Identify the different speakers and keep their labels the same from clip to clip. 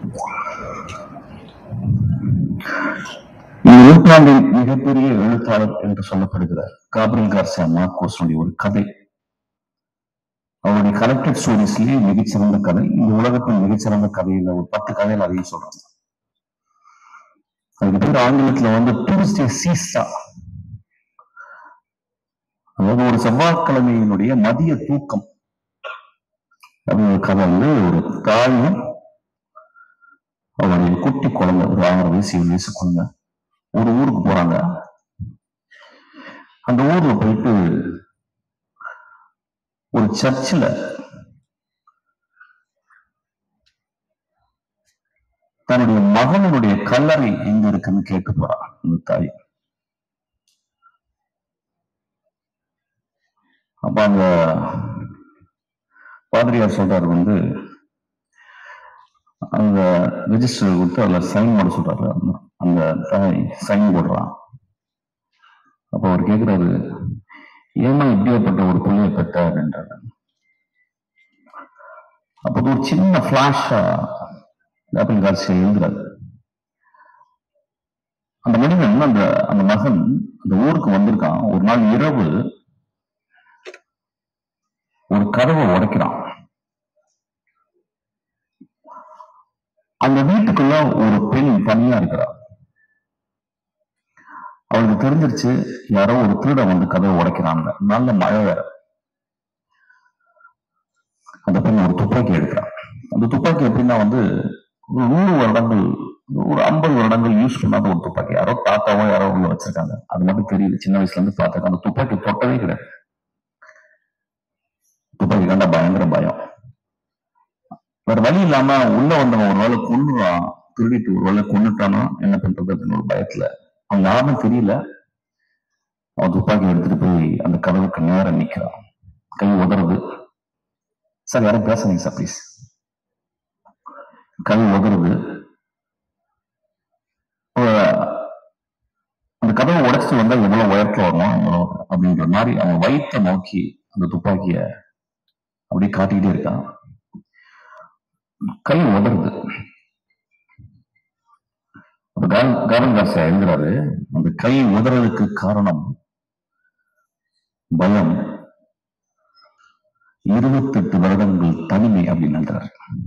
Speaker 1: இந்த நூற்றாண்டின் மிகப்பெரிய எழுத்தாளர் என்று சொல்லப்படுகிற காப்ரியல் கார்சியா மார்க்கோஸுடைய ஒரு கதை அவருடைய கலெக்டட் ஸ்டோரிஸ்லயே மிகச்சிறந்த கதை இந்த உலகத்தின் மிகச்சிறந்த கதையில ஒரு பத்து கதையில அதையும் சொல்றாங்க அதுக்கு பேர் ஆங்கிலத்துல வந்து டூரிஸ்டே சீஸ்டா அதாவது ஒரு செவ்வாய்க்கிழமையினுடைய மதிய தூக்கம் அப்படின்னு ஒரு கதை வந்து ஒரு தாயும் அவருடைய குட்டி குழந்தை ஒரு ஆறு வயசு ஏழு வயசு குழந்தை ஒரு ஊருக்கு போறாங்க அந்த ஊர்ல போயிட்டு ஒரு சர்ச்சில் தன்னுடைய மகனுடைய கல்லறை எங்க இருக்குன்னு கேட்டு போறான் அந்த தாய் அப்ப அங்க பாதிரியார் சொல்றாரு வந்து அந்த ரெஜிஸ்டர் கொடுத்து அதுல சைன் போட சொல்றாரு அந்த- அந்த தாய் சைன் போடுறான் அப்ப அவர் கேக்குறாரு ஏமா இப்படியாப்பட்ட ஒரு பிள்ளைய பெற்ற அப்படின்றாரு அப்போ ஒரு சின்ன பிளாஷா லேபிள் காட்சியை எழுதுறாரு அந்த மனிதன் அந்த அந்த மகன் அந்த ஊருக்கு வந்திருக்கான் ஒரு நாள் இரவு ஒரு கதவை உடைக்கிறான் அந்த வீட்டுக்குள்ள ஒரு பெண் தனியா இருக்கிறா அவளுக்கு தெரிஞ்சிருச்சு யாரோ ஒரு திருடன் வந்து கதவை உடைக்கிறாங்க நல்ல மழை வேற அந்த பெண் ஒரு துப்பாக்கி எடுக்கிறான் அந்த துப்பாக்கி எப்படின்னா வந்து ஒரு நூறு வருடங்கள் ஒரு ஐம்பது வருடங்கள் யூஸ் பண்ணாத ஒரு துப்பாக்கி யாரோ தாத்தாவோ யாரோ உள்ள வச்சிருக்காங்க அது மட்டும் தெரியுது சின்ன வயசுல இருந்து பார்த்திருக்கேன் அந்த துப்பாக்கி தொட்டவே கிடையாது துப்பாக்கி கண்டா பயங்கர பயம் வேற வழி இல்லாம உள்ள வந்தவன் ஒரு வேளை கொண்டுறான் திருடிட்டு ஒரு வேளை கொண்டுட்டானா என்ன பண்றது அப்படின்னு ஒரு பயத்துல அவன் யாருன்னு தெரியல அவன் துப்பாக்கி எடுத்துட்டு போய் அந்த கதவுக்கு நேரம் நிக்கிறான் கை உதறது சார் யாரும் பேசுறீங்க சார் ப்ளீஸ் கை உதறது அஹ் அந்த கதவை உடைச்சிட்டு வந்தா எவ்வளவு உயரத்துல வரும் எவ்வளவு அப்படின்ற மாதிரி அவன் வயிற்றை நோக்கி அந்த துப்பாக்கிய அப்படியே காட்டிக்கிட்டே இருக்கான் கை உதறுது அப்ப காரன் காசா எழுதுறாரு அந்த கை உதறதுக்கு காரணம் பயம் இருபத்தெட்டு வருடங்கள் தனிமை அப்படின்னு எழுதுறாரு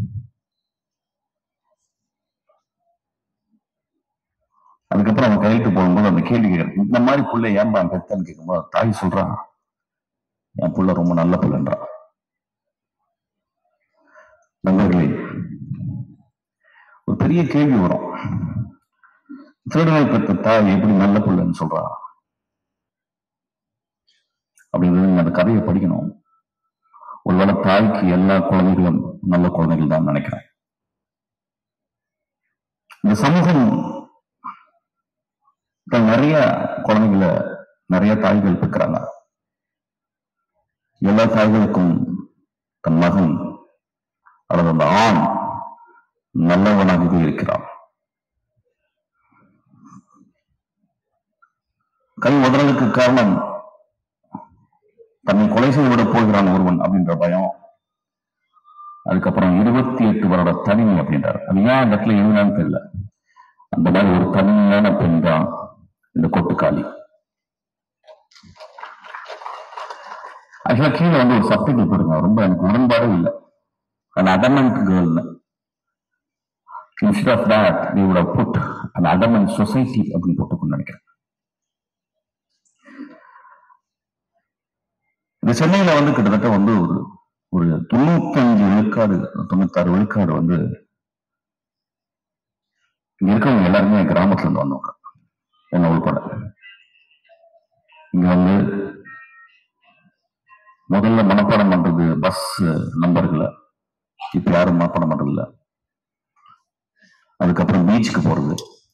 Speaker 1: அதுக்கப்புறம் அவன் கையெழுத்து போடும்போது அந்த கேள்வி கேட்கறது இந்த மாதிரி புள்ள ஏன்பா பெத்தன்னு கேட்கும்போது தாய் சொல்றான் என் புள்ள ரொம்ப நல்ல புள்ளன்றான் நண்பர்களே ஒரு பெரிய கேள்வி வரும் திருடனை பெற்ற தாய் எப்படி நல்ல புள்ளன்னு சொல்றா அப்படின்றது நீங்க அந்த கதையை படிக்கணும் ஒருவேளை தாய்க்கு எல்லா குழந்தைகளும் நல்ல குழந்தைகள் தான் நினைக்கிறேன் இந்த சமூகம் இப்ப நிறைய குழந்தைகளை நிறைய தாய்கள் பெற்கிறாங்க எல்லா தாய்களுக்கும் தன் மகன் அல்லது அந்த ஆண் நல்லவனாகவே இருக்கிறான் கை உதறலுக்கு காரணம் தன்னை கொலை செய்து விட போகிறான் ஒருவன் அப்படின்ற பயம் அதுக்கப்புறம் இருபத்தி எட்டு வருட தனிமை அப்படின்றார் அது ஏன் அந்த இடத்துல எழுதினான்னு தெரியல அந்த மாதிரி ஒரு தனிமையான பெண் தான் இந்த கொட்டுக்காளி ஆக்சுவலா கீழே வந்து ஒரு சப்ஜெக்ட் போடுங்க ரொம்ப எனக்கு உடன்பாடே இல்லை an adamant girl instead of that they would have put an adamant society அப்படின்னு போட்டுக்கணும்னு நினைக்கிறேன் இந்த சென்னையில வந்து கிட்டத்தட்ட வந்து ஒரு ஒரு தொண்ணூத்தஞ்சு விழுக்காடு தொண்ணூத்தாறு விழுக்காடு வந்து இங்க இருக்கவங்க எல்லாருமே கிராமத்துல இருந்து வந்தவங்க என்ன உள்பட இங்க வந்து முதல்ல மனப்பாடம் பண்றது பஸ் நம்பர்களை இப்ப யாரும் மனப்பாடம் பண்றது இல்ல அதுக்கப்புறம் பீச்சுக்கு போறது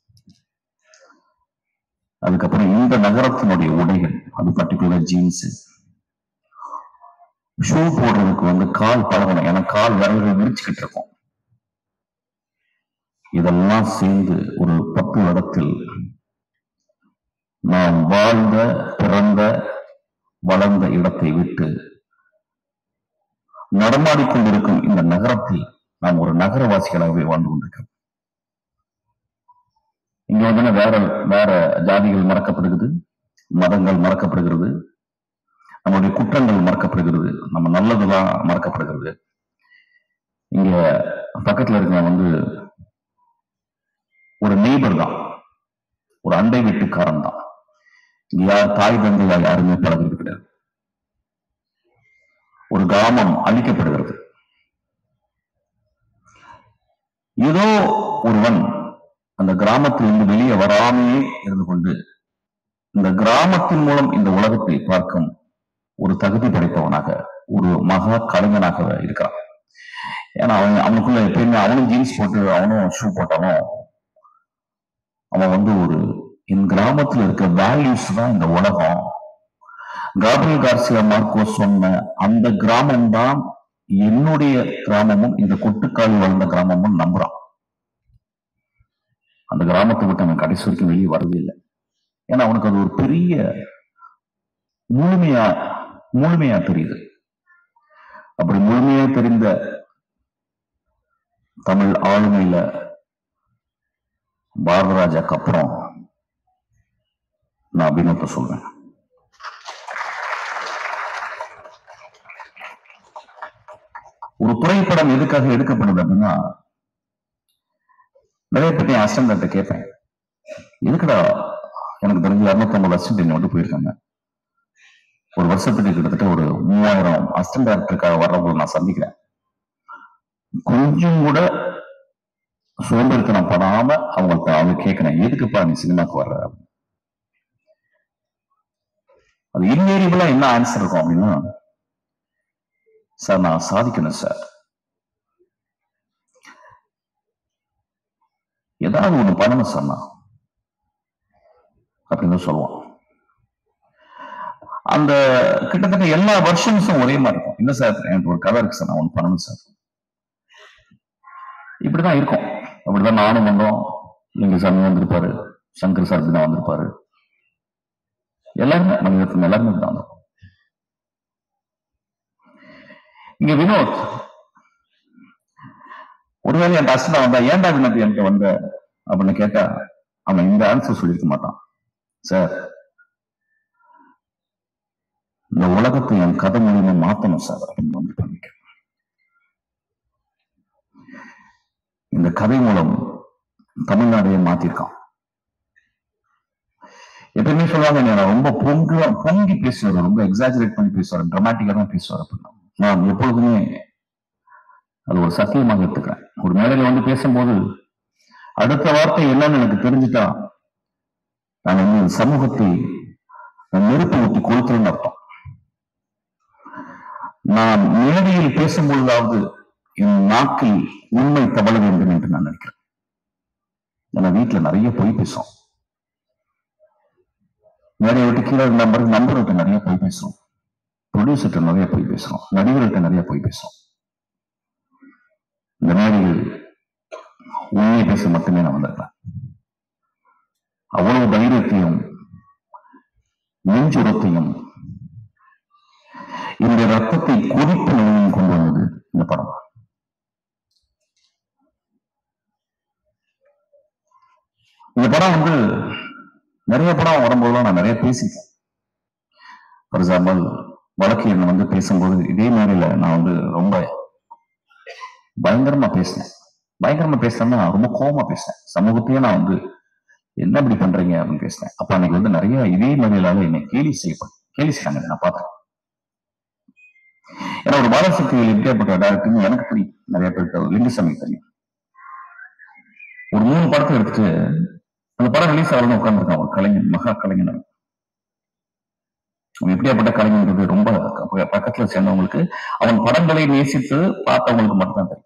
Speaker 1: அதுக்கப்புறம் இந்த நகரத்தினுடைய உடைகள் அது பர்டிகுலர் ஜீன்ஸ் ஷூ போடுறதுக்கு வந்து கால் பழகணும் ஏன்னா கால் விரல்கள் விரிச்சுக்கிட்டு இருக்கும் இதெல்லாம் சேர்ந்து ஒரு பத்து வருடத்தில் நாம் வாழ்ந்த பிறந்த வளர்ந்த இடத்தை விட்டு நடமாடிக்கொண்டிருக்கும் இந்த நகரத்தில் நாம் ஒரு நகரவாசிகளாகவே வாழ்ந்து கொண்டிருக்கிறோம் இங்க வந்து வேற வேற ஜாதிகள் மறக்கப்படுகிறது மதங்கள் மறக்கப்படுகிறது நம்மளுடைய குற்றங்கள் மறக்கப்படுகிறது நம்ம நல்லதெல்லாம் மறக்கப்படுகிறது இங்க பக்கத்துல இருக்க வந்து ஒரு நெய்பர் தான் ஒரு அண்டை வீட்டுக்காரன் தான் இங்க யார் தாய் தந்தையா யாருமே பழகிறது கிடையாது ஒரு கிராமம் அழிக்கப்படுகிறது ஏதோ ஒருவன் அந்த கிராமத்திலிருந்து வெளியே வராமையே இருந்து கொண்டு இந்த கிராமத்தின் மூலம் இந்த உலகத்தை பார்க்கும் ஒரு தகுதி படைத்தவனாக ஒரு மகா கலைஞனாக இருக்கிறான் ஏன்னா அவன் அவனுக்குள்ள எப்பயுமே அவனும் ஜீன்ஸ் போட்டு அவனும் ஷூ போட்டாலும் அவன் வந்து ஒரு என் கிராமத்துல இருக்க வேல்யூஸ் தான் இந்த உலகம் காப்ரியல் கார்சியா மார்க்கோ சொன்ன அந்த கிராமம் தான் என்னுடைய கிராமமும் இந்த கொட்டுக்காலி வளர்ந்த கிராமமும் நம்புறான் அந்த கிராமத்தை விட்டு அவன் கடைசி வரைக்கும் வெளியே வரவே இல்லை ஏன்னா அவனுக்கு அது ஒரு பெரிய முழுமையா முழுமையா தெரியுது அப்படி முழுமையா தெரிந்த தமிழ் ஆளுமையில பாரதராஜாக்கு அப்புறம் நான் அபிநவத்தை சொல்றேன் ஒரு புகைப்படம் எதுக்காக எடுக்கப்படுது அப்படின்னா நிறைய பேர் என் அசிஸ்டன்ட் கேட்பேன் எதுக்குடா எனக்கு தெரிஞ்ச இரநூத்தம்பது அசிஸ்டன்ட் என்ன வந்து போயிருக்காங்க ஒரு வருஷத்துக்கு கிட்டத்தட்ட ஒரு மூவாயிரம் அசிஸ்டன்ட் டேரக்டருக்காக வர்றவங்களை நான் சந்திக்கிறேன் கொஞ்சம் கூட சோம்பேறித்தனம் படாம அவங்கள்ட்ட அவங்க கேட்கிறேன் எதுக்குப்பா நீ சினிமாக்கு வர்ற அது இன்வேரியபிளா என்ன ஆன்சர் இருக்கும் அப்படின்னா சார் நான் சாதிக்கணும் சார் ஏதாவது ஒண்ணு பண்ணணும் சார் நான் அப்படின்னு சொல்லுவான் அந்த கிட்டத்தட்ட எல்லா வருஷன்ஸும் ஒரே மாதிரி இருக்கும் என்ன சார் எனக்கு ஒரு கதை இருக்கு சார் நான் ஒன்று பண்ணணும் சார் இப்படிதான் இருக்கும் அப்படிதான் நானும் வந்தோம் லிங்க சாமி வந்திருப்பாரு சங்கர் சார் தான் வந்திருப்பாரு எல்லாருமே மனிதத்தில் எல்லாருமே தான் வந்தோம் இங்க வினோத் ஒருவேளை என் அசனா வந்தா ஏன்டா வினோத் என்கிட்ட வந்த அப்படின்னு கேட்டா அவன் இந்த ஆன்சர் சொல்லியிருக்க மாட்டான் சார் இந்த உலகத்தை என் கதை மூலியமா மாத்தணும் சார் அப்படின்னு வந்து பண்ணிக்க இந்த கதை மூலம் தமிழ்நாடையே மாத்திருக்கான் எப்பயுமே சொல்லுவாங்க நான் ரொம்ப பொங்கு பொங்கி பேசுவார் ரொம்ப எக்ஸாஜரேட் பண்ணி பேசுவார் டிராமாட்டிக்கா தான் பேசுவார் அப்படின்னா நான் எப்பொழுதுமே அது ஒரு சத்தியமாக எடுத்துக்கிறேன் ஒரு மேடையில வந்து பேசும்போது அடுத்த வார்த்தை என்னன்னு எனக்கு தெரிஞ்சுட்டா நான் வந்து இந்த சமூகத்தை நான் நெருப்பு ஊட்டி கொளுத்துறேன்னு அர்த்தம் நான் மேடையில் பேசும்பொழுதாவது என் நாக்கில் உண்மை தவள வேண்டும் என்று நான் நினைக்கிறேன் ஏன்னா வீட்டுல நிறைய பொய் பேசும் மேடையை விட்டு கீழே நம்பர் நம்பர்கிட்ட நிறைய பொய் பேசும் ப்ரொடியூசர்கிட்ட நிறைய பொய் பேசுறோம் நடிகர்கிட்ட நிறைய பொய் பேசுறோம் இந்த மேடையில் உண்மையை பேச மட்டுமே நான் வந்திருக்கிறேன் அவ்வளவு தைரியத்தையும் நெஞ்சுரத்தையும் இந்த ரத்தத்தை கொதிப்பு நிலையும் கொண்டு வந்தது இந்த படம் இந்த படம் வந்து நிறைய படம் வரும்போதெல்லாம் நான் நிறைய பேசிட்டேன் ஃபார் எக்ஸாம்பிள் வழக்கு என்ன வந்து பேசும்போது இதே மாதிரில நான் வந்து ரொம்ப பயங்கரமா பேசினேன் பயங்கரமா பேசினேன்னா ரொம்ப கோவமா பேசினேன் சமூகத்தையே நான் வந்து என்ன இப்படி பண்றீங்க அப்படின்னு பேசினேன் அப்ப அன்னைக்கு வந்து நிறைய இதே மாதிரிலால என்னை கேலி செய்யப்படும் கேலி செய்யாங்க நான் பார்த்தேன் ஏன்னா ஒரு பாலசக்தியில் எப்படியாப்பட்ட டேரக்டர்னு எனக்கு தெரியும் நிறைய பேருக்கு லிங்குசாமி தெரியும் ஒரு மூணு படத்தை எடுத்துட்டு அந்த படம் ரிலீஸ் ஆகணும்னு உட்காந்துருக்கான் ஒரு கலைஞன் மகா கலைஞன் அவன். அவன் எப்படியாப்பட்ட கலைஞன்றது ரொம்ப ப- பக்கத்துல சேர்ந்தவங்களுக்கு அவன் படங்களை நேசித்து பார்த்தவங்களுக்கு மட்டும்தான் தெரியும்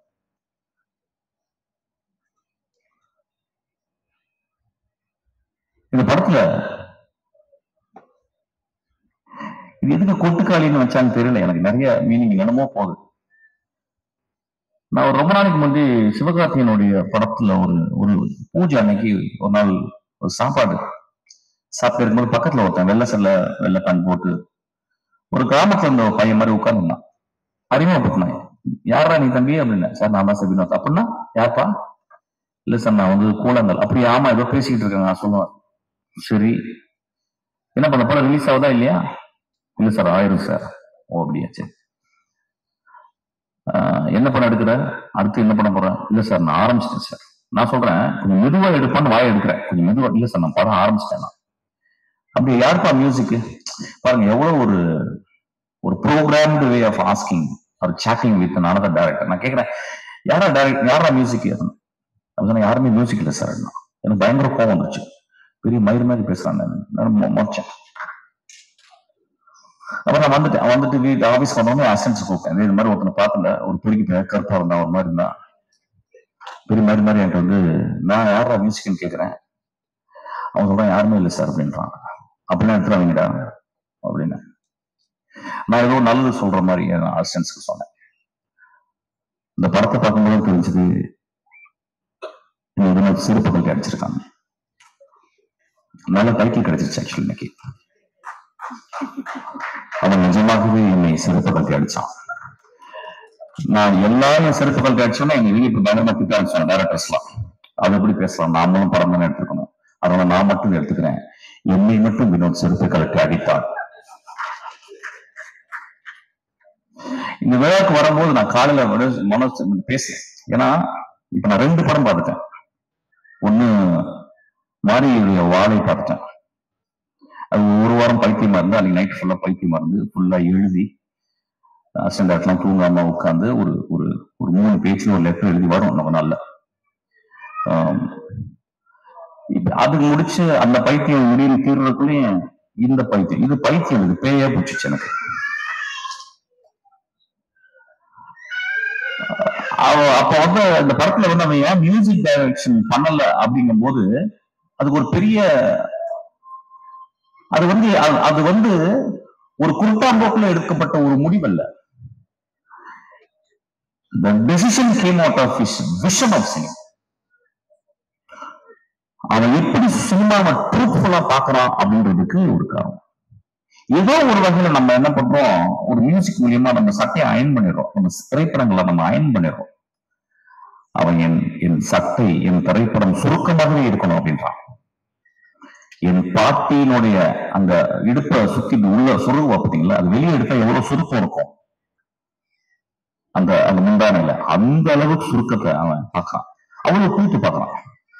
Speaker 1: இந்த படத்துல இது எதுக்கு கொட்டுக்காளின்னு வச்சான்னு தெரியல எனக்கு நிறைய மீனிங் என்னமோ போகுது நான் ஒரு ரொம்ப நாளைக்கு முந்தி சிவகார்த்தியனுடைய படத்துல ஒரு ஒரு பூஜை அன்னைக்கு ஒரு நாள் ஒரு சாப்பாடு சாப்பிட்டு இருக்கும்போது பக்கத்துல ஒருத்தன் வெள்ளை செல்ல வெள்ளை பேண்ட் போட்டு ஒரு கிராமத்துல இருந்த ஒரு பையன் மாதிரி உட்கார்ந்துருந்தான் அறிமுகப்படுத்தினாங்க யாரா நீ தம்பி அப்படின்னு சார் நான் தான் சார் வினோத் அப்படின்னா யார்ப்பா இல்ல சார் நான் வந்து கூழாங்கல் அப்படி ஆமா ஏதோ பேசிக்கிட்டு இருக்கேன் நான் சொல்லுவேன் சரி என்ன பண்ண படம் ரிலீஸ் ஆகுதா இல்லையா இல்ல சார் ஆயிரும் சார் ஓ அப்படியா சரி ஆஹ் என்ன படம் எடுக்கிற அடுத்து என்ன பண்ண போறேன் இல்ல சார் நான் ஆரம்பிச்சிட்டேன் சார் நான் சொல்றேன் கொஞ்சம் மெதுவா எடுப்பான்னு வாய எடுக்கிறேன் கொஞ்சம் மெதுவா இல்ல சார் நான் படம் ஆரம்பிச்சிட்டேன் நான் அப்படி யாருப்பா மியூசிக் பாருங்க எவ்வளவு ஒரு ஒரு ப்ரோக்ராம்டு வே ஆஃப் ஆஸ்கிங் ஒரு சாட்டிங் வித் another டேரக்டர் நான் கேட்கிறேன் யாரா டேரக்ட் யாரா மியூசிக் அப்படின்னா யாருமே மியூசிக் இல்லை சார் எனக்கு பயங்கர கோவம் வந்துச்சு பெரிய மயிர் மாதிரி பேசுறான் நான் நான் மறைச்சேன் அப்புறம் நான் வந்துட்டேன் வந்துட்டு வீட்டு ஆபீஸ் வந்தோடனே அசன்ஸ் கூப்பிட்டேன் இது மாதிரி ஒருத்தனை பார்த்தல ஒரு பொறுக்கி கருப்பா இருந்தா ஒரு மாதிரி இருந்தா பெரிய மாதிரி மாதிரி என்கிட்ட வந்து நான் யாரா மியூசிக்னு கேட்கிறேன் அவன் சொல்றான் யாருமே இல்லை சார் அப்படின்றான் அப்படின்னா எடுத்துறாங்கடா அப்படின்னு நான் ஏதோ நல்லது சொல்ற மாதிரி என் அசிஸ்டன்ஸ்க்கு சொன்னேன் இந்த படத்தை பார்க்கும்போது தெரிஞ்சது இந்த வினோத் சிறப்பு கல்வி அடிச்சிருக்காங்க நல்ல டைட்டில் கிடைச்சிருச்சு ஆக்சுவலி இன்னைக்கு அவன் நிஜமாகவே என்னை சிறப்பு கல்வி அடிச்சான் நான் எல்லாரும் சிறப்பு கல்வி அடிச்சோன்னா எங்க வீடு இப்ப பயங்கரமா திட்ட அடிச்சாங்க டேரக்டர்ஸ்லாம் அது எப்படி பேசலாம் நாமளும் படம் தானே எடுத்துக்கணும் அதனால நான் மட்டும் எடுத்துக்கிறேன் என்னை மட்டும் வினோத் சிறப்பு கலட்டி அடித்தான் இந்த விழாவுக்கு வரும்போது நான் காலையில விட- மனோஜ் பேசுறேன் ஏன்னா இப்ப நான் ரெண்டு படம் பார்த்துட்டேன் ஒண்ணு மாரியுடைய வாழை பார்த்துட்டேன் அது ஒரு வாரம் பைத்தியமா இருந்து அன்னைக்கு நைட் ஃபுல்லா பைத்தியமா இருந்து ஃபுல்லா எழுதி அசண்டாட்லாம் தூங்காம உட்காந்து ஒரு ஒரு ஒரு மூணு பேஜ்ல ஒரு லெட்டர் எழுதி வரும் நம்ம நாள்ல ஆம். இப்ப அது முடிச்சு அந்த பைத்தியம் முடிவு தீர்றதுக்குள்ளேயும் இந்த பைத்தியம் இது பைத்தியம் இது பேயா பிடிச்சிச்சு எனக்கு அவ- அப்ப வந்து இந்த படத்துல வந்து அவன் ஏன் மியூசிக் டைரக்ஷன் பண்ணல அப்படிங்கும் போது அதுக்கு ஒரு பெரிய அது வந்து அது- அது வந்து ஒரு குருட்டாம்போக்குல எடுக்கப்பட்ட ஒரு முடிவல்ல the decision came out of his vision of cinema அவன் எப்படி சினிமாவை ட்ரூத்ஃபுல்லா பாக்குறான் அப்படின்றதுக்கு ஒரு காரணம் ஏதோ ஒரு வகையில நம்ம என்ன பண்றோம் ஒரு மியூசிக் மூலியமா நம்ம சட்டையை அயன் பண்ணிடுறோம் நம்ம திரைப்படங்களை நம்ம அயன் பண்ணிடுறோம் அவன் என் என் சட்டை என் திரைப்படம் சுருக்கமாகவே இருக்கணும் அப்படின்றான் என் பாட்டியினுடைய அந்த இடுப்பை சுத்தி இப்படி உள்ள சுருகுவா பாத்தீங்களா அது வெளியே எடுத்தா எவ்வளவு சுருக்கம் இருக்கும் அந்த அந்த முந்தானையில அந்த அளவுக்கு சுருக்கத்தை அவன் பார்க்கலாம் அவ்வளவு கூட்டு பார்க்கலாம்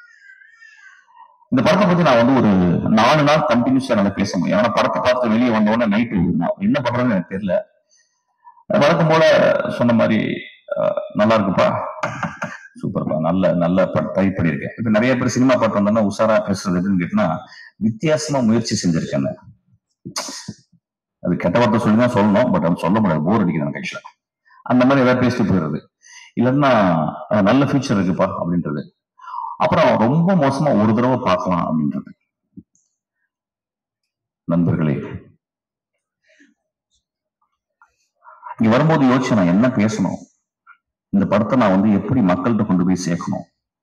Speaker 1: இந்த படத்தை பத்தி நான் வந்து ஒரு நாலு நாள் கண்டினியூஸா என்னால பேச முடியும் ஆனா படத்தை பார்த்து வெளியே வந்த உடனே நைட்டு என்ன பண்றதுன்னு எனக்கு தெரியல வழக்கம் போல சொன்ன மாதிரி அஹ், நல்லா இருக்குப்பா சூப்பர்ப்பா நல்ல நல்ல ட்ரை பண்ணியிருக்கேன் இப்ப நிறைய பேர் சினிமா பாட்டு வந்தோம்னா உஷாரா பேசுறது எப்படின்னு கேட்டினா வித்தியாசமா முயற்சி செஞ்சிருக்கேன் அது கெட்ட வார்த்தை சொல்லி தான் சொல்லணும் பட் அது சொல்ல முடியாது போர் அடிக்குது எனக்கு ஆக்சுவலா அந்த மாதிரி ஏதாவது பேசிட்டு போயிடுறது இல்லைன்னா அஹ், நல்ல ஃபியூச்சர் இருக்குப்பா அப்படின்றது அப்புறம் ரொம்ப மோசமா ஒரு தடவை பார்க்கலாம் அப்படின்றது நண்பர்களே இங்க வரும்போது யோசிச்சு நான் என்ன பேசணும் இந்த படத்தை நான் வந்து எப்படி மக்கள்கிட்ட கொண்டு போய் சேர்க்கணும்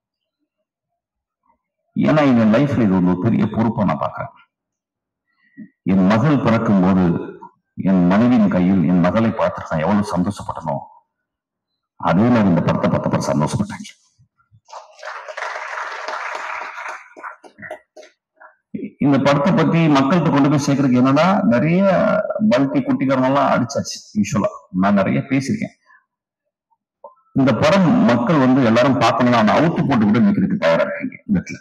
Speaker 1: ஏன்னா என் லைஃப்ல இது ஒரு பெரிய பொறுப்பா நான் பார்க்கிறேன் என் மகள் பிறக்கும் போது என் மனைவியின் கையில் என் மகளை பார்த்துட்டு நான் எவ்வளவு சந்தோஷப்பட்டனோ அதே நான் இந்த படத்தை பார்த்தப்ப சந்தோஷப்பட்டேன் இந்த படத்தை பத்தி மக்கள்கிட்ட கொண்டு போய் சேர்க்கறதுக்கு என்னன்னா நிறைய பல்கி குட்டிக்காரனெல்லாம் அடிச்சாச்சு யூஸ்வலா நான் நிறைய பேசியிருக்கேன் இந்த படம் மக்கள் வந்து எல்லாரும் பார்க்கணும் அந்த அவுத்து போட்டு கூட நிக்கிறதுக்கு தயாரா இருக்கீங்க இந்த இடத்துல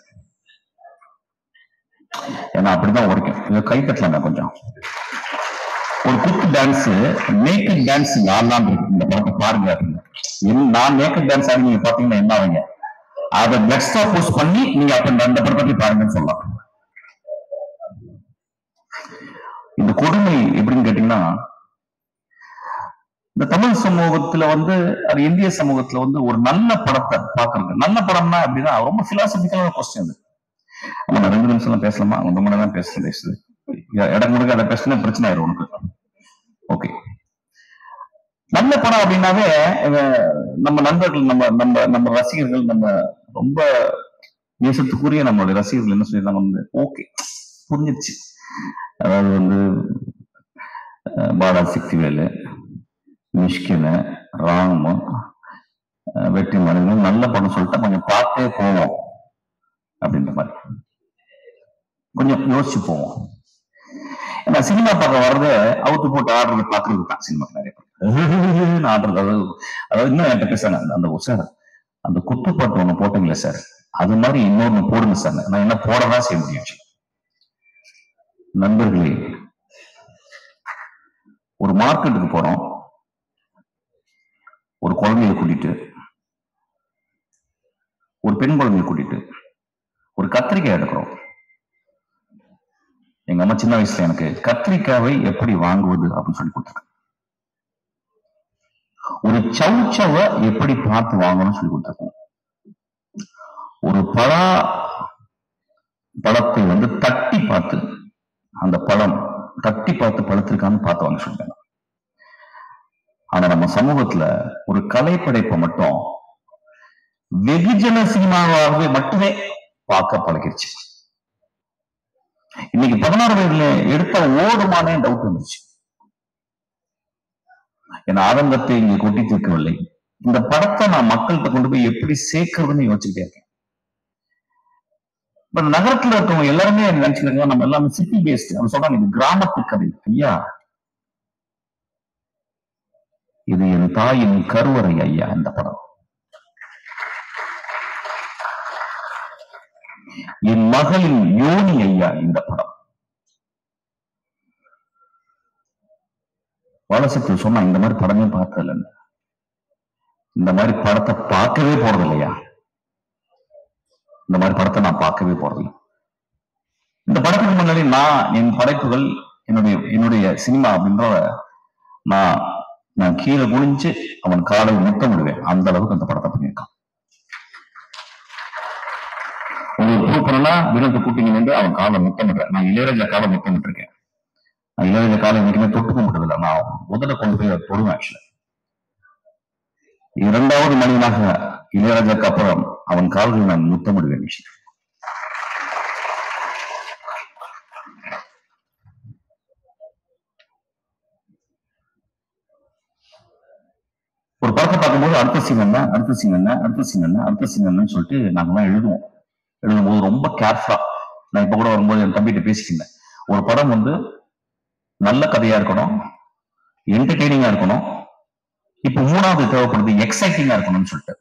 Speaker 1: ஏன்னா அப்படிதான் உரைக்கும் இதை கை தட்டலாங்க கொஞ்சம் ஒரு குத்து டான்ஸ் நேக்கட் டான்ஸ் யாரெல்லாம் இருக்கு இந்த படத்தை பாருங்க அப்படின்னு. என்ன- நான் நேக்கட் டான்ஸ் ஆடி நீங்க பாத்தீங்கன்னா என்ன ஆவீங்க அதை எக்ஸ்ட்ரா போஸ்ட் பண்ணி நீங்க அப்ப இந்த- அந்த படத்தை போய் பாருங்கன்னு சொல்லலாம் இந்த கொடுமை எப்படின்னு கேட்டீங்கன்னா இந்த தமிழ் சமூகத்துல வந்து அது இந்திய சமூகத்துல வந்து ஒரு நல்ல படத்தை பாக்குறது நல்ல படம்னா அப்படின்னா ரொம்ப பிலாசபிக்கலான கொஸ்டின் அது ஆமா நான் ரெண்டு நிமிஷம் எல்லாம் பேசலாமா ரொம்ப மணி நேரம் பேசுறேன் பேசுது இடம் கொடுக்க அதை பேசினா பிரச்சனை ஆயிரும் உனக்கு ஓகே நல்ல படம் அப்படின்னாவே அஹ், நம்ம நண்பர்கள் நம்ம நம்ம நம்ம ரசிகர்கள் நம்ம ரொம்ப நேசத்துக்குரிய நம்மளுடைய ரசிகர்கள் என்ன சொல்லியிருந்தாங்க வந்து ஓகே புரிஞ்சிருச்சு அதாவது வந்து அஹ், பாலா சக்திவேலு மிஷ்கின ராம் அஹ் வெற்றி மனிதன் நல்ல படம் சொல்லிட்டா கொஞ்சம் பார்த்தே போவோம் அப்படின்ற மாதிரி கொஞ்சம் யோசிச்சு போவோம் ஏன்னா சினிமா பார்க்க வர்றது அவுத்து போட்டு ஆடுறத பாக்குறது தான் சினிமா நிறைய பேர் ஆடுறது அதாவது அதாவது இன்னும் என்கிட்ட பேசுறாங்க அந்த- அந்த சார் அந்த குத்துப்பாட்டு ஒண்ணு போட்டீங்களே சார் அது மாதிரி இன்னொன்னு போடுங்க சார் நான் என்ன போடதான் செய்ய முடியும் actually. நண்பர்களே ஒரு மார்க்கெட்டுக்கு போறோம் ஒரு குழந்தைய கூட்டிட்டு ஒரு பெண் குழந்தைய கூட்டிட்டு ஒரு கத்திரிக்காய் எடுக்கிறோம் எங்க அம்மா சின்ன வயசுல எனக்கு கத்திரிக்காவை எப்படி வாங்குவது அப்படின்னு சொல்லி கொடுத்துருக்காங்க ஒரு சவுச்சவை எப்படி பார்த்து வாங்கணும்னு சொல்லி கொடுத்துருக்காங்க ஒரு பழா பழத்தை வந்து தட்டி பார்த்து அந்த பழம் தட்டி பார்த்து பழுத்திருக்கான்னு பார்த்து வாங்க சொல்லிட்டாங்க ஆனா நம்ம சமூகத்துல ஒரு கலைப்படைப்பை மட்டும் வெகுஜன சினிமாவாகவே மட்டுமே பார்க்க பழகிருச்சு இன்னைக்கு பதினாறு வயதுல எடுத்த ஓடுமானே டவுட் வந்துச்சு என் ஆரம்பத்தை இங்க கொட்டி தீர்க்கவில்லை இந்த படத்தை நான் மக்கள்கிட்ட கொண்டு போய் எப்படி சேர்க்கறதுன்னு யோசிச்சுட்டே இருக்கேன் இப்ப நகரத்துல இருக்கவங்க எல்லாருமே நினைச்சுக்கிறாங்க நம்ம எல்லாமே சிட்டி பேஸ்ட் அவங்க சொல்றாங்க இது கிராமத்து கதை ஐயா இது என் தாயின் கருவறை ஐயா இந்த படம் என் மகளின் யோனி ஐயா இந்த படம் வளசத்து சொன்னா இந்த மாதிரி படமே பார்த்தது இல்லைன்னு இந்த மாதிரி படத்தை பார்க்கவே போறது இல்லையா இந்த மாதிரி படத்தை நான் பார்க்கவே போறதில்லை இந்த படத்துக்கு முன்னாடி நான் என் படைப்புகள் என்னுடைய என்னுடைய சினிமா அப்படின்ற நான் நான் கீழே குனிஞ்சு அவன் காலை முத்தம் விடுவேன் அந்த அளவுக்கு அந்த படத்தை பண்ணியிருக்கான் உங்களுக்கு ப்ரூவ் பண்ணா வினோத்தை கூட்டிங்க நின்று அவன் காலை முத்தமிடுறேன் நான் இளையராஜா காலை முத்தமிட்டிருக்கேன் நான் இளையராஜா காலை என்னைக்குமே தொட்டு கும்பிட்டதில்லை நான் முதல்ல கொண்டு போய் அதை தொடுவேன் ஆக்சுவலி இரண்டாவது மனிதனாக இளையராஜாக்கு அப்புறம் அவன் கால்கள் நான் முத்தமிடுவேன் விஷயம் ஒரு படத்தை பார்க்கும்போது அடுத்த சீன் என்ன அடுத்த சீன் என்ன அடுத்த சீன் என்ன அடுத்த சீன் என்னன்னு சொல்லிட்டு நாங்கெல்லாம் எழுதுவோம் எழுதும்போது ரொம்ப கேர்ஃபுல்லா நான் இப்ப கூட வரும்போது என் தம்பிகிட்ட பேசிக்கிட்டேன் ஒரு படம் வந்து நல்ல கதையா இருக்கணும் என்டர்டெய்னிங்கா இருக்கணும் இப்ப மூணாவது தேவைப்படுது எக்ஸைட்டிங்கா இருக்கணும்னு சொல்லிட்டு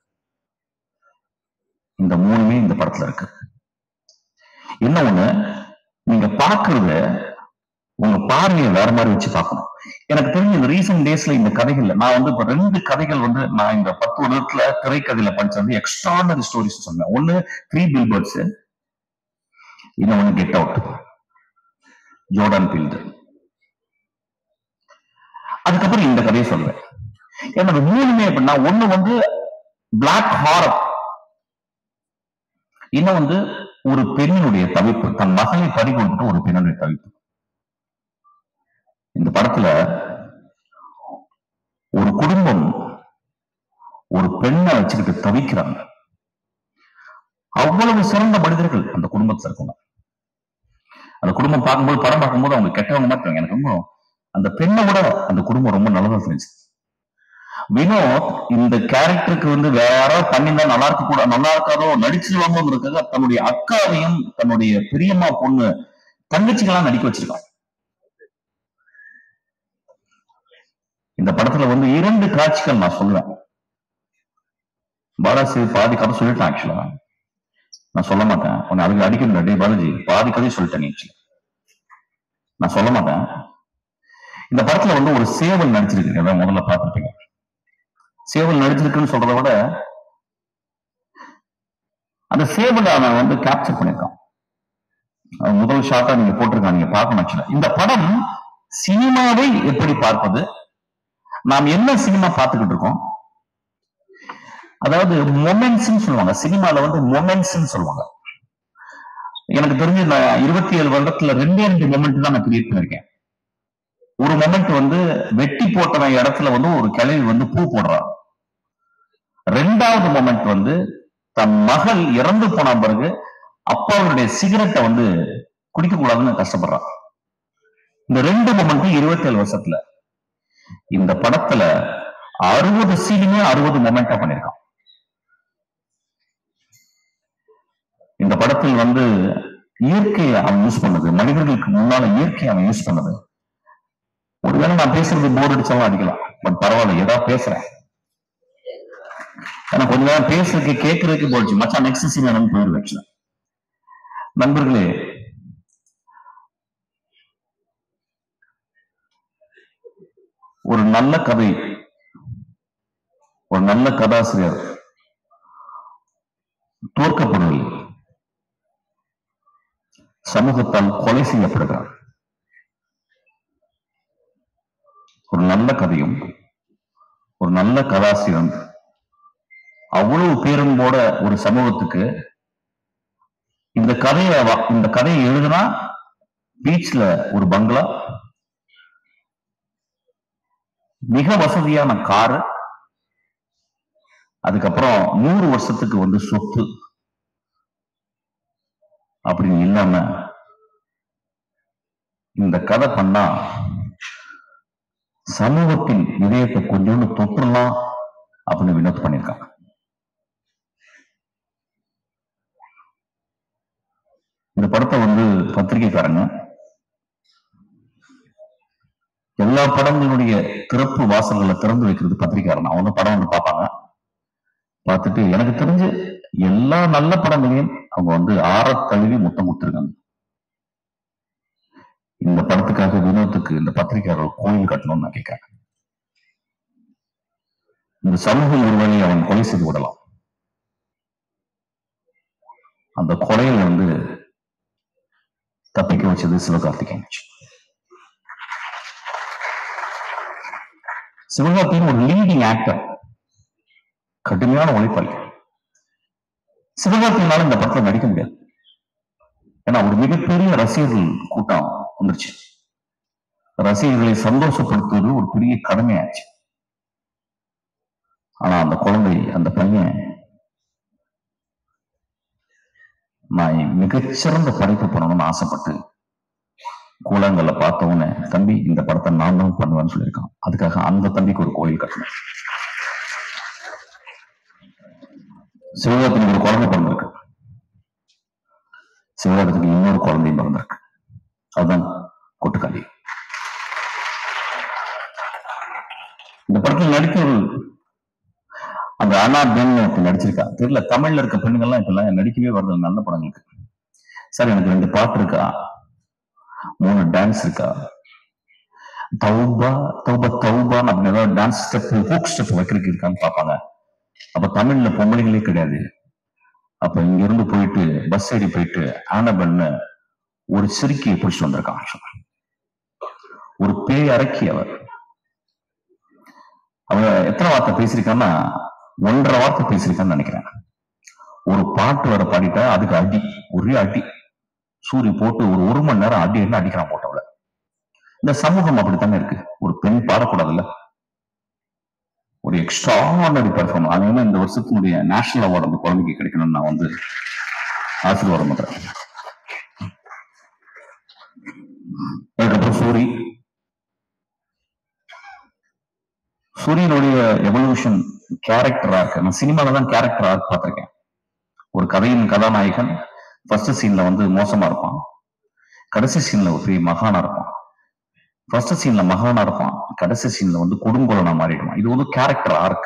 Speaker 1: இந்த மூணுமே இந்த படத்துல இருக்கு என்ன ஒண்ணு நீங்க பாக்குறத உங்க பார்வையை வேற மாதிரி வச்சு பார்க்கணும் எனக்கு தெரிஞ்ச இந்த ரீசெண்ட் டேஸ்ல இந்த கதைகள்ல நான் வந்து இப்ப ரெண்டு கதைகள் வந்து நான் இந்த பத்து வருடத்துல திரைக்கதையில படிச்சது வந்து எக்ஸ்ட்ரானரி ஸ்டோரிஸ் சொன்னேன் ஒண்ணு த்ரீ பில் பேர்ட்ஸ் இன்னொன்னு கெட் அவுட் ஜோர்டான் பீல்டு அதுக்கப்புறம் இந்த கதையை சொல்லுவேன் ஏன்னா இந்த மூணுமே எப்படின்னா ஒண்ணு வந்து பிளாக் ஹாரர் இன்னும் வந்து ஒரு பெண்ணினுடைய தவிப்பு தன் மகளை பறி கொடுத்துட்டு ஒரு பெண்ணுடைய தவிப்பு இந்த படத்துல ஒரு குடும்பம் ஒரு பெண்ணை வச்சுக்கிட்டு தவிக்கிறாங்க அவ்வளவு சிறந்த மனிதர்கள் அந்த குடும்பத்துல இருக்கணும் அந்த குடும்பம் பார்க்கும்போது படம் பார்க்கும்போது அவங்க கெட்டவங்க மாதிரி இருக்காங்க. எனக்கு ரொம்ப அந்த பெண்ணை விட அந்த குடும்பம் ரொம்ப நல்லதா இருந்துச்சு வினோத் இந்த கேரக்டருக்கு வந்து வேற யாராவது பண்ணியிருந்தா நல்லா இருக்க கூட நல்லா இருக்காதோ நடிச்சிருவாங்கிறதுக்காக தன்னுடைய அக்காவையும் தன்னுடைய பெரியம்மா பொண்ணு தங்கச்சிகளாம் நடிக்க வச்சிருக்கான் இந்த படத்துல வந்து இரண்டு காட்சிகள் நான் சொல்லுவேன் பாலாஜி பாதி கதை சொல்லிட்டேன் ஆக்சுவலா நான் சொல்ல மாட்டேன் உன்னை அதுக்கு அடிக்கணும் டே பாலாஜி பாதி கதை சொல்லிட்டேன் ஆக்சுவலி நான் சொல்ல மாட்டேன் இந்த படத்துல வந்து ஒரு சேவல் நடிச்சிருக்கு அதான் முதல்ல பார்த்துருப்பீங்க சேவல் நடிச்சிருக்குன்னு சொல்றதை விட அந்த சேவலை அவன் வந்து கேப்சர் பண்ணிருக்கான் அது முதல் ஷாட்டா நீங்க போட்டிருக்காங்க நீங்க பார்க்கணும் ஆக்சுவலா இந்த படம் சினிமாவை எப்படி பார்ப்பது நாம் என்ன சினிமா பார்த்துக்கிட்டு இருக்கோம் அதாவது மொமெண்ட்ஸ் சொல்லுவாங்க சினிமால வந்து மொமெண்ட்ஸ் சொல்லுவாங்க எனக்கு தெரிஞ்சு நான் இருபத்தி ஏழு வருடத்துல ரெண்டே ரெண்டு மொமெண்ட் தான் நான் கிரியேட் பண்ணிருக்கேன் ஒரு மொமெண்ட் வந்து வெட்டி போட்ட இடத்துல வந்து ஒரு கிளவி வந்து பூ போடுறான் ரெண்டாவது மொமெண்ட் வந்து தன் மகள் இறந்து போன பிறகு அப்பாவுடைய சிகரெட்டை வந்து குடிக்க கூடாதுன்னு கஷ்டப்படுறான் இந்த ரெண்டு மொமெண்ட்டும் இருபத்தி ஏழு வருஷத்துல இந்த படத்துல அறுபது சீனுமே அறுபது மொமெண்டா பண்ணிருக்கான் படத்தில் வந்து இயற்கையை அவன் யூஸ் பண்ணது மனிதர்களுக்கு முன்னால இயற்கையை அவன் யூஸ் பண்ணது ஒருவேளை நான் பேசுறது போர் அடிச்சாலும் அடிக்கலாம் பட் பரவாயில்ல ஏதாவது பேசுறேன் ஏன்னா கொஞ்ச நேரம் பேசுறதுக்கு கேட்கறதுக்கு போச்சு மச்சான் நெக்ஸ்ட் சீன் எனக்கு போயிடுவேன் நண்பர்களே ஒரு நல்ல கதை ஒரு நல்ல கதாசிரியர் தோற்கப்படவில்லை சமூகத்தால் கொலை செய்யப்படுகிறார் ஒரு நல்ல கதையும் ஒரு நல்ல கதாசிரியன் அவ்வளவு பேரும்போட ஒரு சமூகத்துக்கு இந்த கதையை வ- இந்த கதையை எழுதுனா பீச்ல ஒரு பங்களா மிக வசதியான காரு அதுக்கப்புறம் நூறு வருஷத்துக்கு வந்து சொத்து அப்படின்னு இல்லாம இந்த கதை பண்ணா சமூகத்தின் இதயத்தை கொஞ்சோண்டு தொற்றுலாம் அப்படின்னு வினோத் பண்ணியிருக்காங்க இந்த படத்தை வந்து பத்திரிகைக்காரங்க எல்லா படங்களுடைய திறப்பு வாசல்களை திறந்து வைக்கிறது பத்திரிகைக்காரன் அவங்க படம் வந்து பார்ப்பாங்க பார்த்துட்டு எனக்கு தெரிஞ்சு எல்லா நல்ல படங்களையும் அவங்க வந்து ஆற தழுவி முத்தம் கொடுத்துருக்காங்க இந்த படத்துக்காக வினோத்துக்கு இந்த பத்திரிகையாளர் கோயில் கட்டணும்னு நான் கேட்கிறேன் இந்த சமூகம் ஒருவரை அவன் கொலை செய்து விடலாம் அந்த கொலையில வந்து தப்பிக்க வச்சது சிவகார்த்திகேயன் சிவகார்த்திகேயன் ஒரு லீடிங் ஆக்டர் கடுமையான உழைப்பாளி சிவகார்த்திகனால இந்த படத்துல நடிக்க முடியாது ஏன்னா ஒரு மிகப்பெரிய ரசிகர்கள் கூட்டம் வந்துருச்சு ரசிகர்களை சந்தோஷப்படுத்துவது ஒரு பெரிய கடமையாச்சு ஆனா அந்த குழந்தை அந்த பையன் நான் மிகச்சிறந்த படைப்பு பண்ணணும்னு ஆசைப்பட்டு கூழாங்கல்ல பார்த்த உடனே தம்பி இந்த படத்தை நான் தான் பண்ணுவேன்னு சொல்லியிருக்கான் அதுக்காக அந்த தம்பிக்கு ஒரு கோயில் கட்டணும் சிவகார்த்திக்கு ஒரு குழந்தை பிறந்திருக்கு சிவகார்த்திக்கு இன்னொரு குழந்தையும் பிறந்திருக்கு அதுதான் கொட்டுக்காளி இந்த படத்தில் நடித்தவர்கள் அந்த அண்ணா பெண் ஒருத்தர் நடிச்சிருக்கா தெரியல தமிழ்ல இருக்க பெண்கள்லாம் இப்ப எல்லாம் நடிக்கவே வருது நல்ல படங்களுக்கு சார் எனக்கு ரெண்டு பாட்டு இருக்கா மூணு டான்ஸ் இருக்கா தௌபா தௌபா தௌபான்னு அப்படின்னு ஏதாவது டான்ஸ் ஸ்டெப் ஹூக் ஸ்டெப் வைக்கிறதுக்கு இருக்கான்னு பார்ப்பாங்க அப்ப தமிழ்ல பொம்பளைங்களே கிடையாது அப்ப இங்க இருந்து போயிட்டு பஸ் ஏறி போயிட்டு ஆனபன்னு ஒரு சிறுக்கியை பிடிச்சிட்டு வந்திருக்கான் actually. ஒரு பேய் அடக்கி அவர் அவன் எத்தனை வார்த்தை பேசியிருக்கான்னா ஒன்றரை வார்த்தை பேசியிருக்கான்னு நினைக்கிறேன் ஒரு பாட்டு வர பாடிட்டா அதுக்கு அடி ஒரே அடி சூரி போட்டு ஒரு ஒரு மணி நேரம் அடி என்ன அடிக்கிறான் போட்டவள இந்த சமூகம் அப்படித்தானே இருக்கு ஒரு பெண் பாடக்கூடாதுல்ல ஒரு எக்ஸ்ட்ரானரி பெர்ஃபார்ம் அதனால இந்த வருஷத்தினுடைய நேஷனல் அவார்டு அந்த குழந்தைக்கு கிடைக்கணும்னு நான் வந்து ஆசீர்வாதம் பண்றேன் அதுக்கப்புறம் சூரி சூரியனுடைய எவல்யூஷன் கேரக்டர் ஆர்க் நான் சினிமால தான் கேரக்டர் ஆர்க் பார்த்திருக்கேன் ஒரு கதையின் கதாநாயகன் ஃபர்ஸ்ட் சீன்ல வந்து மோசமா இருப்பான் கடைசி சீன்ல ஒரு பெரிய மகானா இருப்பான் ஃபர்ஸ்ட் சீன்ல மகானா இருப்பான் கடைசி சீன்ல வந்து கொடுங்கோலனா மாறிடுவான் இது வந்து கேரக்டர் ஆர்க்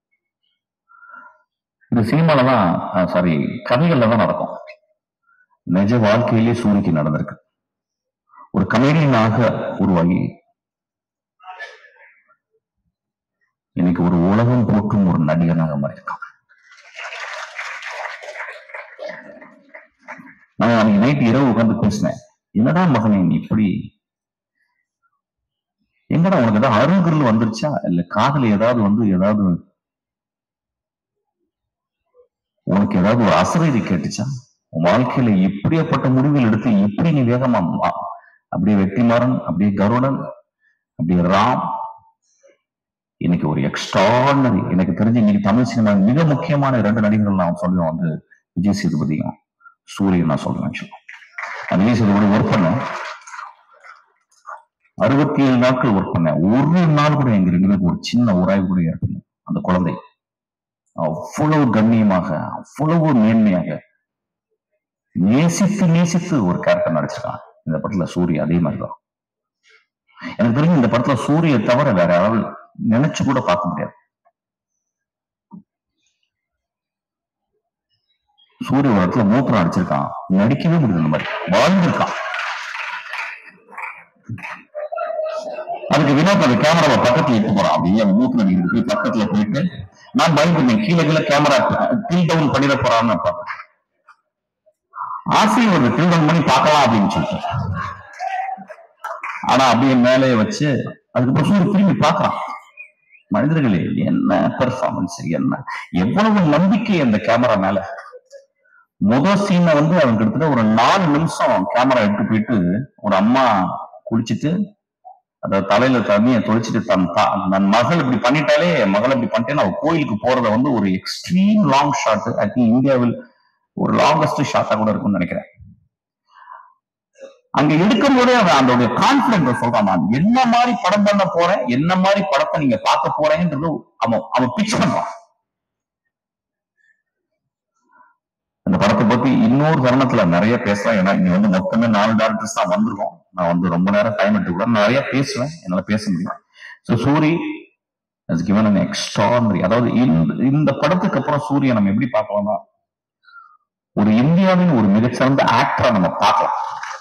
Speaker 1: இந்த சினிமால தான் சாரி கதைகள்ல தான் நடக்கும் நிஜ வாழ்க்கையிலே சூரியக்கு நடந்திருக்கு ஒரு கமேடியனாக உருவாகி இன்னைக்கு ஒரு உலகம் போற்றும் ஒரு நடிகனாக மாறியிருக்கான் நான் அன்னைக்கு நைட் இரவு உட்கார்ந்து பேசினேன் என்னடா மகனே நீ இப்படி எங்கடா உனக்கு ஏதாவது அருகில் வந்துருச்சா இல்ல காதல ஏதாவது வந்து ஏதாவது உனக்கு ஏதாவது ஒரு அசரீதி கேட்டுச்சா உன் வாழ்க்கையில இப்படியாப்பட்ட முடிவுகள் எடுத்து இப்படி நீ வேகமா மா- அப்படியே வெற்றிமாறன் அப்படியே கருடன் அப்படியே ராம் இன்னைக்கு ஒரு எக்ஸ்ட்ரானரி எனக்கு தெரிஞ்சு இன்னைக்கு தமிழ் சினிமா மிக முக்கியமான ரெண்டு நடிகர்கள் நான் சொல்லுவேன் வந்து விஜய் சேதுபதியும் சூரியன் நான் சொல்லுவேன் actually. நான் விஜய் சேதுபதி ஒர்க் பண்ணேன் அறுபத்தி ஏழு நாட்கள் ஒர்க் பண்ணேன் ஒரு நாள் கூட எங்க ரெண்டு பேருக்கு ஒரு சின்ன உராய்வு கூட ஏற்படல அந்த குழந்தை அவ்வளவு கண்ணியமாக அவ்வளவு மேன்மையாக நேசித்து நேசித்து ஒரு கேரக்டர் நடிச்சிருக்கான் இந்த படத்துல சூரிய அதே மாதிரிதான் எனக்கு தெரிஞ்சு இந்த படத்துல சூரிய தவிர வேற யாராவது நினைச்சு கூட பார்க்க முடியாது சூரிய ஒரு இடத்துல மூத்திரம் அடிச்சிருக்கான் நடிக்கவே முடியல இந்த மாதிரி வாழ்ந்திருக்கான் அதுக்கு வினோத் அந்த கேமராவை பக்கத்துல இட்டு போறான் அப்படியே அவன் மூத்திரம் அடிக்கிறது போய் பக்கத்துல போயிட்டு நான் பயந்துட்டேன் கீழே கீழே கேமரா டில் டவுன் பண்ணிட போறான்னு பார்த்தேன் ஆசையும் ஒரு டில் டவுன் பண்ணி பார்க்கலாம் அப்படின்னு சொல்லிட்டு ஆனா அப்படியே மேலே வச்சு அதுக்கப்புறம் சூரிய திரும்பி பார்க்கறான் மனிதர்களே என்ன பெர்ஃபார்மன்ஸ் என்ன எவ்வளவு நம்பிக்கை அந்த கேமரா மேல முதல் சீனை வந்து அவன் கிட்டத்தட்ட ஒரு நாலு நிமிஷம் கேமரா எடுத்து போயிட்டு ஒரு அம்மா குளிச்சுட்டு அந்த தலையில தண்ணியை தொளிச்சிட்டு தன் தா- தன் மகள் இப்படி பண்ணிட்டாலே என் மகள் இப்படி பண்ணிட்டேன்னு அவ கோயிலுக்கு போறத வந்து ஒரு extreme long shot I think இந்தியாவில் ஒரு லாங்கஸ்ட் ஷாட்டா கூட இருக்கும்னு நினைக்கிறேன் அங்க எடுக்கும் போதே அவன் அதோடைய கான்பிடன்ஸ் சொல்றான் நான் என்ன மாதிரி படம் பண்ண போறேன் என்ன மாதிரி படத்தை நீங்க பார்க்க போறேன்றது அவன் அவன் பிச் பண்றான் இந்த படத்தை பத்தி இன்னொரு தருணத்துல நிறைய பேசலாம் ஏன்னா இங்க வந்து மொத்தமே நாலு டேரக்டர்ஸ் தான் வந்திருக்கோம் நான் வந்து ரொம்ப நேரம் டைம் எடுத்து கூட நிறைய பேசுவேன் என்னால பேச முடியும் so Suri has given an extraordinary அதாவது இந்த இந்த படத்துக்கு அப்புறம் சூரிய நம்ம எப்படி பார்க்கலாம்னா ஒரு இந்தியாவின் ஒரு மிகச்சிறந்த ஆக்டரா நம்ம பார்க்கலாம்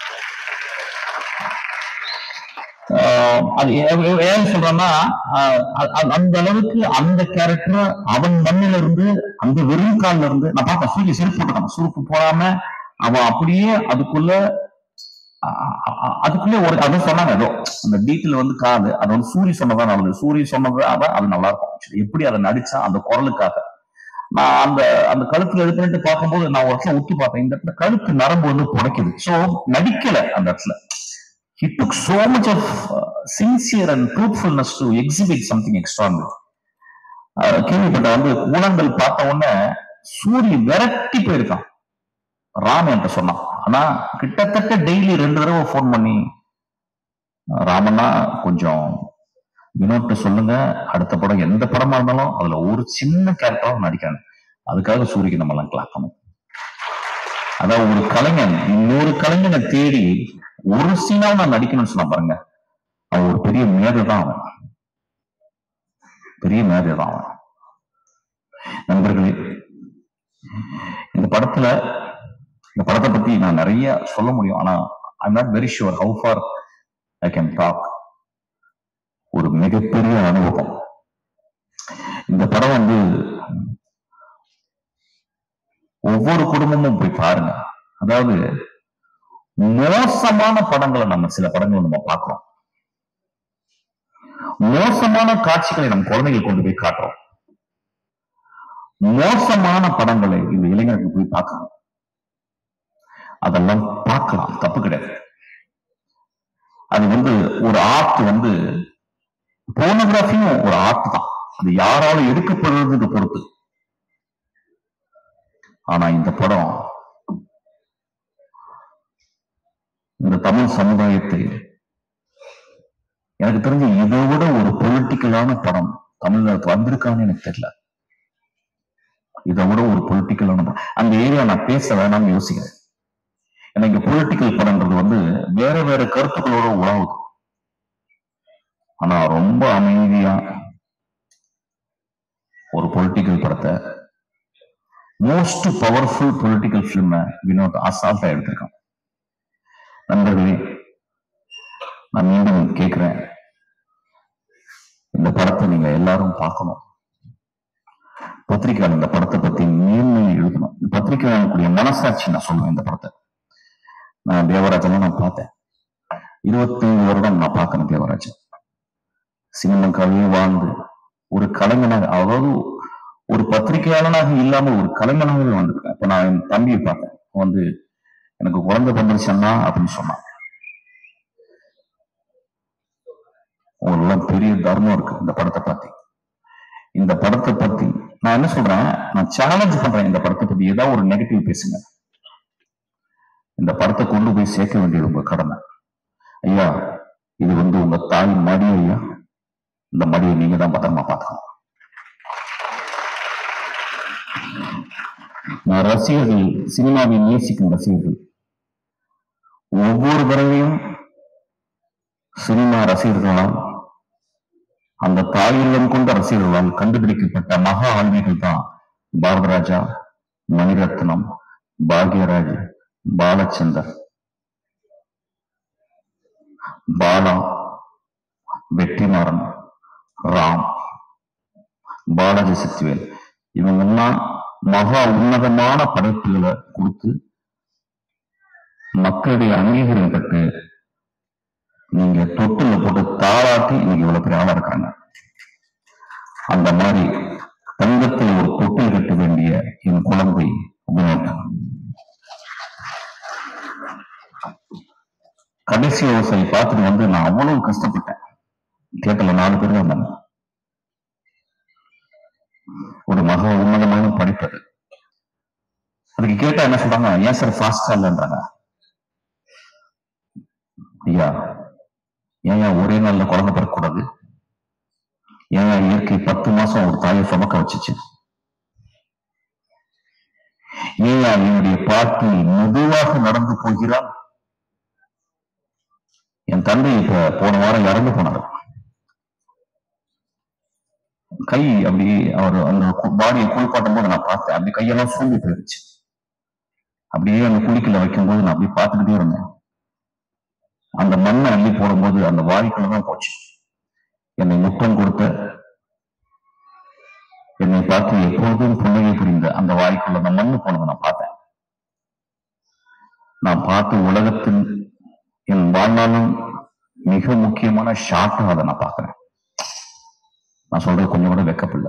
Speaker 1: ஆஹ் அது ஏ- ஏ- ஏன் சொல்றேன்னா ஆஹ் அ- அ- அந்த அளவுக்கு அந்த கேரக்டர் அவன் மண்ணில இருந்து அந்த வெறும் கால்ல இருந்து நான் பார்த்தேன் சூரிய செருப்பு போட்டுக்கான் செருப்பு போடாம அவன் அப்படியே அதுக்குள்ள அ- அ- அ- அதுக்குள்ளே ஒரு அது சொன்னாங்க ஏதோ அந்த டீட்டெயில் வந்து காது அது வந்து சூரிய சொன்னதான் நல்லது சூரிய சொன்னது அவன் அது நல்லா இருக்கும் actually. எப்படி அதை நடிச்சா அந்த குரலுக்காக நான் அந்த அந்த கழுத்துல இது பண்ணிட்டு பார்க்கும்போது நான் ஒரு இடத்துல ஒத்து பார்த்தேன் இந்த இடத்துல கழுத்து நரம்பு வந்து புடைக்குது சோ நடிக்கல அந்த இடத்துல he took so much of uh, sincere and truthfulness to exhibit something extraordinary. அஹ் கேள்விப்பட்ட வந்து கூழாங்கல் பார்த்த உடனே சூரிய விரட்டி போயிருக்கான் ராம் என்கிட்ட சொன்னான் ஆனா கிட்டத்தட்ட டெய்லி ரெண்டு தடவை ஃபோன் பண்ணி அஹ் ராமண்ணா கொஞ்சம் வினோட்ட சொல்லுங்க அடுத்த படம் எந்த படமா இருந்தாலும் அதுல ஒரு சின்ன கேரக்டரும் நடிக்கிறேன் அதுக்காக சூரியக்கு நம்ம எல்லாம் கிளாப் பண்ணும் அதாவது ஒரு கலைஞன் இன்னொரு கலைஞனை தேடி ஒரு சீனாவும் நான் நடிக்கணும்னு சொன்னா பாருங்க அவன் ஒரு பெரிய மேதை தான் அவன் பெரிய மேதை தான் அவன் நண்பர்களே இந்த படத்துல இந்த படத்தை பத்தி நான் நிறைய சொல்ல முடியும் ஆனா I'm not very sure how far I can talk ஒரு மிகப்பெரிய அனுபவம் இந்த படம் வந்து ஒவ்வொரு குடும்பமும் போய் பாருங்க அதாவது மோசமான படங்களை நம்ம சில படங்களை நம்ம பார்க்கிறோம் மோசமான காட்சிகளை நம்ம குழந்தைகள் கொண்டு போய் காட்டுறோம் மோசமான படங்களை இந்த இளைஞர்கள் போய் பார்க்கணும் அதெல்லாம் பார்க்கலாம் தப்பு கிடையாது அது வந்து ஒரு ஆர்ட் வந்து போனோகிராஃபியும் ஒரு ஆர்ட் தான் அது யாராலும் எடுக்கப்படுறதுக்கு பொறுத்து ஆனா இந்த படம் இந்த தமிழ் சமுதாயத்தை எனக்கு தெரிஞ்சு இதை விட ஒரு பொலிட்டிக்கலான படம் தமிழ்நாட்டுக்கு வந்திருக்கான்னு எனக்கு தெரியல இதை விட ஒரு பொலிட்டிக்கலான படம் அந்த ஏரியா நான் பேச வேணாம்னு யோசிக்கிறேன் ஏன்னா இங்க பொலிட்டிக்கல் படம்ன்றது வந்து வேற வேற கருத்துக்களோட உழவுது ஆனா ரொம்ப அமைதியா ஒரு பொலிட்டிக்கல் படத்தை most powerful political film Vinoth அசால்ட்டா எடுத்திருக்கான் நண்பர்களே நான் மீண்டும் கேட்கிறேன் இந்த படத்தை நீங்க எல்லாரும் பார்க்கணும் பத்திரிகையாளர் இந்த படத்தை பத்தி மேன்மையை எழுதணும் இந்த பத்திரிகையாளர்களுடைய மனசாட்சி நான் சொல்லுவேன் இந்த படத்தை நான் தேவராஜனை நான் பார்த்தேன் இருபத்தைந்து வருடம் நான் பார்க்கணும் தேவராஜன் சினிமாக்காகவே வாழ்ந்து ஒரு கலைஞனாக அதாவது ஒரு பத்திரிகையாளனாக இல்லாம ஒரு கலைஞனாகவே வந்திருக்கேன் இப்ப நான் என் தம்பியை பார்த்தேன் அவன் வந்து எனக்கு குழந்தை பிறந்துருச்சா அப்படின்னு சொன்னான் உங்களெல்லாம் பெரிய தர்மம் இருக்கு இந்த படத்தை பத்தி இந்த படத்தை பத்தி நான் என்ன சொல்றேன் நான் சேலஞ்ச் பண்றேன் இந்த படத்தை பத்தி ஏதாவது ஒரு நெகட்டிவ் பேசுங்க இந்த படத்தை கொண்டு போய் சேர்க்க வேண்டியது உங்க கடமை ஐயா இது வந்து உங்க தாய் மடி ஐயா இந்த மடியை நீங்க தான் பத்திரமா பார்த்துக்கணும் நான் ரசிகர்கள் சினிமாவை நேசிக்கும் ரசிகர்கள் ஒவ்வொரு தடவையும் சினிமா ரசிகர்களால் அந்த தாயுள்ளம் கொண்ட ரசிகர்களால் கண்டுபிடிக்கப்பட்ட மகா ஆளுமைகள் தான் பாரதராஜா மணிரத்னம் பாக்யராஜ் பாலச்சந்தர் பாலா வெற்றிமாறன் ராம் பாலாஜி சக்திவேல் இவங்கெல்லாம் மகா உன்னதமான படைப்புகளை கொடுத்து மக்களுடைய அங்கீகாரம் பெற்று நீங்க தொட்டுல போட்டு தாளாட்டி இன்னைக்கு இவ்வளவு பெரிய ஆளா இருக்காங்க அந்த மாதிரி தங்கத்தில் ஒரு தொட்டில் கட்ட வேண்டிய என் குழந்தை வினோத் கடைசி விவசாயி பார்த்துட்டு வந்து நான் அவ்வளவு கஷ்டப்பட்டேன் தியேட்டர்ல நாலு பேர் தான் இருந்தாங்க ஒரு மக உன்னதமான படிப்பு அது அதுக்கு கேட்டா என்ன சொல்றாங்க ஏன் சார் ஃபாஸ்டா இல்லைன்றாங்க ஐயா ஏன் ஏன் ஒரே நாள்ல குழந்தை பிறக்கக்கூடாது ஏன் ஏன் இயற்கை பத்து மாசம் ஒரு தாயை சுமக்க வச்சுச்சு ஏன் ஏன் என்னுடைய பாட்டி மெதுவாக நடந்து போகிறாள் என் தந்தை இப்ப போன வாரம் இறந்து போனார் கை அப்படி அவர் அந்த பாடியை குளிப்பாட்டும் போது நான் பார்த்தேன் அப்படி கையெல்லாம் சூழ்ந்து போயிருச்சு அப்படியே அந்த குளிக்கல வைக்கும்போது நான் அப்படி பார்த்துக்கிட்டே இருந்தேன் அந்த மண்ணை அள்ளி போடும்போது அந்த வாய்க்குள்ள தான் போச்சு என்னை முத்தம் கொடுத்த என்னை பார்த்து எப்பொழுதும் புன்னகை புரிந்த அந்த வாய்க்குள்ள அந்த மண்ணு போனதை நான் பார்த்தேன் நான் பார்த்து உலகத்தில் என் வாழ்நாளும் மிக முக்கியமான ஷாட்டா அதை நான் பார்க்கிறேன் நான் சொல்றது கொஞ்சம் கூட வெக்கப்படல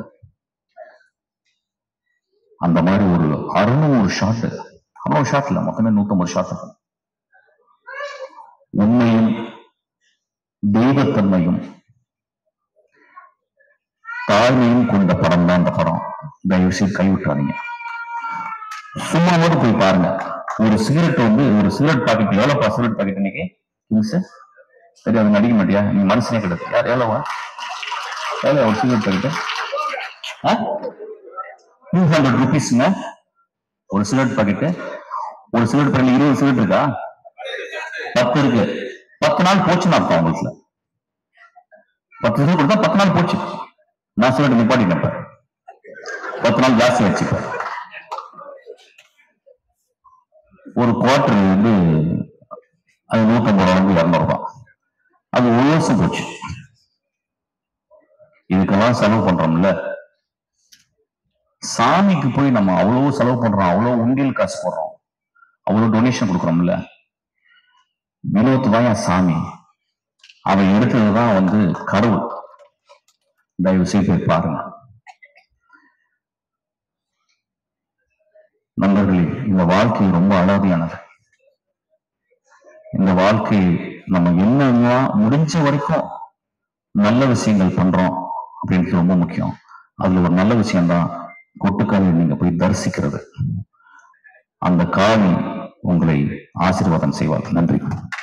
Speaker 1: அந்த மாதிரி ஒரு அறுநூறு ஷாட் அறுநூறு ஷாட் இல்ல மொத்தமே நூத்தம்பது ஷாட் இருக்கும் உண்மையும் தெய்வத்தன்மையும் தாழ்மையும் கொண்ட படம் தான் அந்த படம் தயவு செய்து கைவிட்டாதீங்க சும்மா மட்டும் போய் பாருங்க ஒரு சிகரெட் வந்து ஒரு சிகரெட் பாக்கெட் எவ்வளவுப்பா சிகரெட் பாக்கெட் இன்னைக்கு சார் சரி அது நடிக்க மாட்டியா நீ மனசனே கிடையாது யார் எவ்வளவா எவ்வளோ ஒரு சிகரெட் பாக்கெட் டூ ஹண்ட்ரட் ருபீஸ்ங்க ஒரு சிகரெட் பாக்கெட்டு ஒரு சிகரெட் பாக்கெட் இருபது சிகரெட் இருக்கா பத்து இருக்கு பத்து நாள் போச்சுன்னு அர்த்தம் உங்களுக்கு பத்து சிகரெட் கொடுத்தா பத்து நாள் போச்சு நான் சிகரெட் நிப்பாட்டிட்டேன் இப்ப. பத்து நாள் ஜாஸ்தி வச்சுப்பேன் ஒரு குவார்டர் வந்து அது நூத்தம்பது ரூபா வந்து இரநூறு ரூபாய் அது ஒரு வருஷம் போச்சு இதுக்கெல்லாம் செலவு பண்றோம்ல சாமிக்கு போய் நம்ம அவ்வளவு செலவு பண்றோம் அவ்வளவு உண்டியல் காசு போடுறோம் அவ்வளவு டொனேஷன் கொடுக்குறோம்ல வினோத் தான் என் சாமி அவன் எடுத்ததுதான் வந்து கடவுள் தயவு செய்து போய் பாருங்க நண்பர்களே இந்த வாழ்க்கை ரொம்ப அழகானது இந்த வாழ்க்கை நம்ம என்னெல்லாம் முடிஞ்ச வரைக்கும் நல்ல விஷயங்கள் பண்றோம் அப்படின்றது ரொம்ப முக்கியம் அதுல ஒரு நல்ல விஷயம்தான் கொட்டுக்காலை நீங்க போய் தரிசிக்கிறது அந்த காளி உங்களை ஆசீர்வாதம் செய்வார் நன்றி